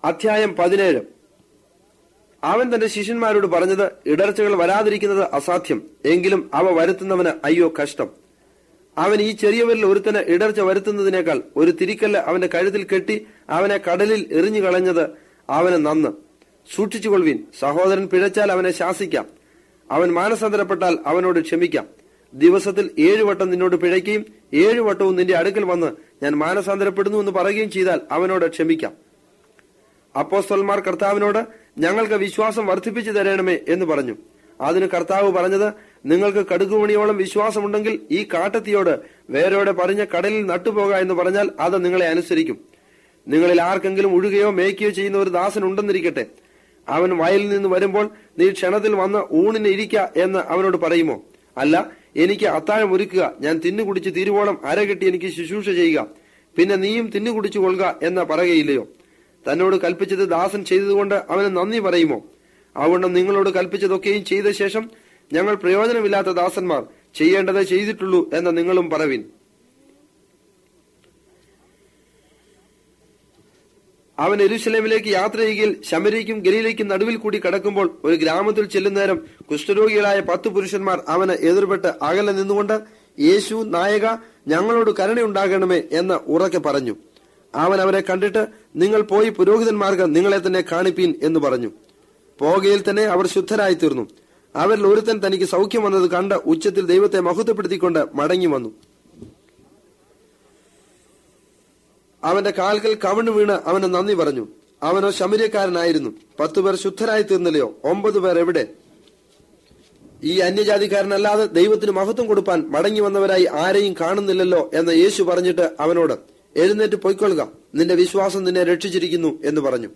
അധ്യായം പതിനേഴ് അവൻ തന്റെ ശിഷ്യന്മാരോട് പറഞ്ഞത് ഇടർച്ചകൾ വരാതിരിക്കുന്നത് അസാധ്യം എങ്കിലും അവ വരുത്തുന്നവന് അയ്യോ കഷ്ടം അവൻ ഈ ചെറിയവരിൽ ഒരുത്തന് ഇടർച്ച വരുത്തുന്നതിനേക്കാൾ ഒരു തിരിക്കല്ല് അവന്റെ കഴുത്തിൽ കെട്ടി അവനെ കടലിൽ എറിഞ്ഞു കളഞ്ഞത് അവന് നന്ന് സൂക്ഷിച്ചുകൊള്ളുവിൻ സഹോദരൻ പിഴച്ചാൽ അവനെ ശാസിക്കാം അവൻ മാനസാന്തരപ്പെട്ടാൽ അവനോട് ക്ഷമിക്കാം ദിവസത്തിൽ ഏഴു വട്ടം നിന്നോട് പിഴയ്ക്കുകയും ഏഴു വട്ടവും നിന്റെ അടുക്കൽ വന്ന് ഞാൻ മാനസാന്തരപ്പെടുന്നു എന്ന് പറയുകയും ചെയ്താൽ അവനോട് ക്ഷമിക്കാം അപ്പോസ്തലന്മാർ കർത്താവിനോട് ഞങ്ങൾക്ക് വിശ്വാസം വർദ്ധിപ്പിച്ചു തരണമേ എന്ന് പറഞ്ഞു അതിന് കർത്താവ് പറഞ്ഞത് നിങ്ങൾക്ക് കടുകുമണിയോളം വിശ്വാസമുണ്ടെങ്കിൽ ഈ കാട്ടത്തിയോട് വേരോടെ പറഞ്ഞ കടലിൽ നട്ടുപോക എന്ന് പറഞ്ഞാൽ അത് നിങ്ങളെ അനുസരിക്കും നിങ്ങളിൽ ആർക്കെങ്കിലും ഉഴുകയോ മേയ്ക്കുകയോ ചെയ്യുന്ന ഒരു ദാസൻ ഉണ്ടെന്നിരിക്കട്ടെ അവൻ വയലിൽ നിന്ന് വരുമ്പോൾ നീ ക്ഷണത്തിൽ വന്ന് ഊണിന് ഇരിക്ക എന്ന് അവനോട് പറയുമോ അല്ല എനിക്ക് അത്താഴം ഒരുക്കുക ഞാൻ തിന്നുകുടിച്ച് തീരുവോളം അരകെട്ടി എനിക്ക് ശുശ്രൂഷ ചെയ്യുക പിന്നെ നീയും തിന്നുകുടിച്ചു കൊള്ളുക എന്ന് പറയുകയില്ലയോ തന്നോട് കൽപ്പിച്ചത് ദാസൻ ചെയ്തതുകൊണ്ട് അവന് നന്ദി പറയുമോ അതുകൊണ്ട് നിങ്ങളോട് കൽപ്പിച്ചതൊക്കെയും ചെയ്ത ശേഷം ഞങ്ങൾ പ്രയോജനമില്ലാത്ത ദാസന്മാർ ചെയ്യേണ്ടത് ചെയ്തിട്ടുള്ളൂ എന്ന് നിങ്ങളും പറവിൻ അവൻ എരുശലേമിലേക്ക് യാത്ര ചെയ്യുകയിൽ ശമരിക്കും ഗലീലയ്ക്കും നടുവിൽ കൂടി കടക്കുമ്പോൾ ഒരു ഗ്രാമത്തിൽ ചെല്ലുന്നേരം കുഷ്ഠരോഗികളായ പത്ത് പുരുഷന്മാർ അവന് എതിർപ്പെട്ട് അകലെ നിന്നുകൊണ്ട് യേശു നായക ഞങ്ങളോട് കരുണയുണ്ടാകണമേ എന്ന് ഉറക്കെ പറഞ്ഞു അവൻ അവരെ കണ്ടിട്ട് നിങ്ങൾ പോയി പുരോഹിതന്മാർക്ക് നിങ്ങളെ തന്നെ കാണിപ്പീൻ എന്ന് പറഞ്ഞു പോകയിൽ തന്നെ അവർ ശുദ്ധരായി തീർന്നു അവരിൽ ഒരുത്തൻ തനിക്ക് സൗഖ്യം വന്നത് കണ്ട് ഉച്ചത്തിൽ ദൈവത്തെ മഹത്വപ്പെടുത്തിക്കൊണ്ട് മടങ്ങി വന്നു അവന്റെ കാൽക്കൽ കവിണ് വീണ് അവന് നന്ദി പറഞ്ഞു അവനോ ശമര്യക്കാരനായിരുന്നു പത്തുപേർ ശുദ്ധരായി തീർന്നില്ലയോ ഒമ്പത് പേർ എവിടെ ഈ അന്യജാതിക്കാരനല്ലാതെ ദൈവത്തിന് മഹത്വം കൊടുപ്പാൻ മടങ്ങി വന്നവരായി ആരെയും കാണുന്നില്ലല്ലോ എന്ന് യേശു പറഞ്ഞിട്ട് അവനോട് എഴുന്നേറ്റ് പൊയ്ക്കൊള്ളുക നിന്റെ വിശ്വാസം നിന്നെ രക്ഷിച്ചിരിക്കുന്നു എന്ന് പറഞ്ഞു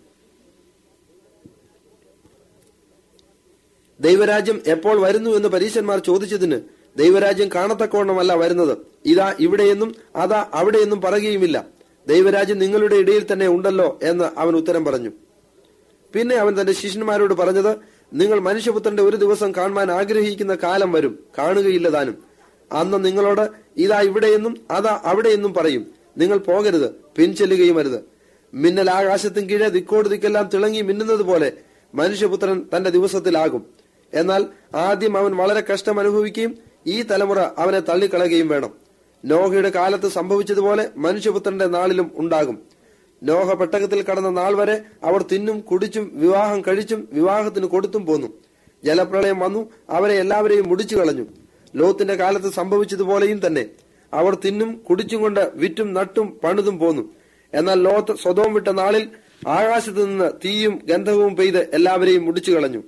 ദൈവരാജ്യം എപ്പോൾ വരുന്നു എന്ന് പരീശന്മാർ ചോദിച്ചതിന് ദൈവരാജ്യം കാണത്തക്കവണ്ണമല്ല വരുന്നത് ഇതാ ഇവിടെയെന്നും അതാ അവിടെയെന്നും പറയുകയുമില്ല ദൈവരാജ്യം നിങ്ങളുടെ ഇടയിൽ തന്നെ ഉണ്ടല്ലോ എന്ന് അവൻ ഉത്തരം പറഞ്ഞു പിന്നെ അവൻ തന്റെ ശിഷ്യന്മാരോട് പറഞ്ഞത് നിങ്ങൾ മനുഷ്യപുത്രന്റെ ഒരു ദിവസം കാണുവാൻ ആഗ്രഹിക്കുന്ന കാലം വരും കാണുകയില്ല താനും അന്ന് നിങ്ങളോട് ഇതാ ഇവിടെയെന്നും അതാ അവിടെയെന്നും പറയും നിങ്ങൾ പോകരുത് പിൻചെല്ലുകയും അരുത് മിന്നൽ ആകാശത്തും കീഴെ ദിക്കോട് ദിക്കെല്ലാം തിളങ്ങി മിന്നുന്നത് പോലെ മനുഷ്യപുത്രൻ തന്റെ ദിവസത്തിലാകും എന്നാൽ ആദ്യം അവൻ വളരെ കഷ്ടം അനുഭവിക്കുകയും ഈ തലമുറ അവനെ തള്ളിക്കളയുകയും വേണം നോഹയുടെ കാലത്ത് സംഭവിച്ചതുപോലെ മനുഷ്യപുത്രന്റെ നാളിലും ഉണ്ടാകും നോഹ പെട്ടകത്തിൽ കടന്ന നാൾ വരെ അവർ തിന്നും കുടിച്ചും വിവാഹം കഴിച്ചും വിവാഹത്തിന് കൊടുത്തും പോന്നു ജലപ്രളയം വന്നു അവരെ എല്ലാവരെയും മുടിച്ചു കളഞ്ഞു ലോത്തിന്റെ കാലത്ത് സംഭവിച്ചതുപോലെയും തന്നെ അവർ തിന്നും കുടിച്ചും കൊണ്ട് വിറ്റും നട്ടും പണിതും പോന്നു എന്നാൽ ലോത്ത് സ്വതവും വിട്ട നാളിൽ ആകാശത്ത് നിന്ന് തീയും ഗന്ധവും പെയ്ത് എല്ലാവരെയും മുടിച്ചു കളഞ്ഞു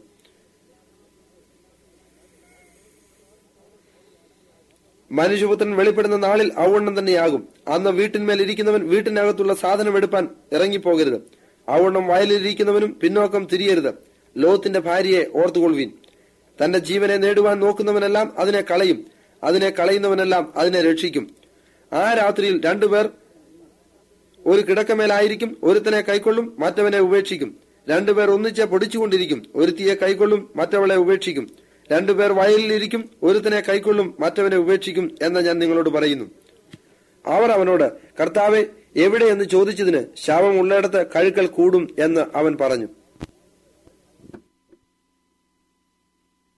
മനുഷ്യപുത്രൻ വെളിപ്പെടുന്ന നാളിൽ ഔവണ്ണം തന്നെയാകും അന്ന് വീട്ടിന്മേൽ ഇരിക്കുന്നവൻ വീട്ടിനകത്തുള്ള സാധനം എടുപ്പാൻ ഇറങ്ങിപ്പോകരുത് ഔവണ്ണം വയലിലിരിക്കുന്നവനും പിന്നോക്കം തിരിയരുത് ലോത്തിന്റെ ഭാര്യയെ ഓർത്തുകൊള്ളുവീൻ തന്റെ ജീവനെ നേടുവാൻ നോക്കുന്നവനെല്ലാം അതിനെ കളയും അതിനെ കളയുന്നവനെല്ലാം അതിനെ രക്ഷിക്കും ആ രാത്രിയിൽ രണ്ടുപേർ ഒരു കിടക്കമേലായിരിക്കും ഒരുത്തനെ കൈക്കൊള്ളും മറ്റവനെ ഉപേക്ഷിക്കും രണ്ടുപേർ ഒന്നിച്ച് പൊടിച്ചുകൊണ്ടിരിക്കും ഒരുത്തിയെ കൈക്കൊള്ളും മറ്റവളെ ഉപേക്ഷിക്കും രണ്ടുപേർ വയലിലിരിക്കും ഒരുത്തനെ കൈക്കൊള്ളും മറ്റവനെ ഉപേക്ഷിക്കും എന്ന് ഞാൻ നിങ്ങളോട് പറയുന്നു അവർ അവനോട് കർത്താവെ എവിടെ എന്ന് ചോദിച്ചതിന് ശവം ഉള്ളിടത്ത് കഴുക്കൽ കൂടും എന്ന് അവൻ പറഞ്ഞു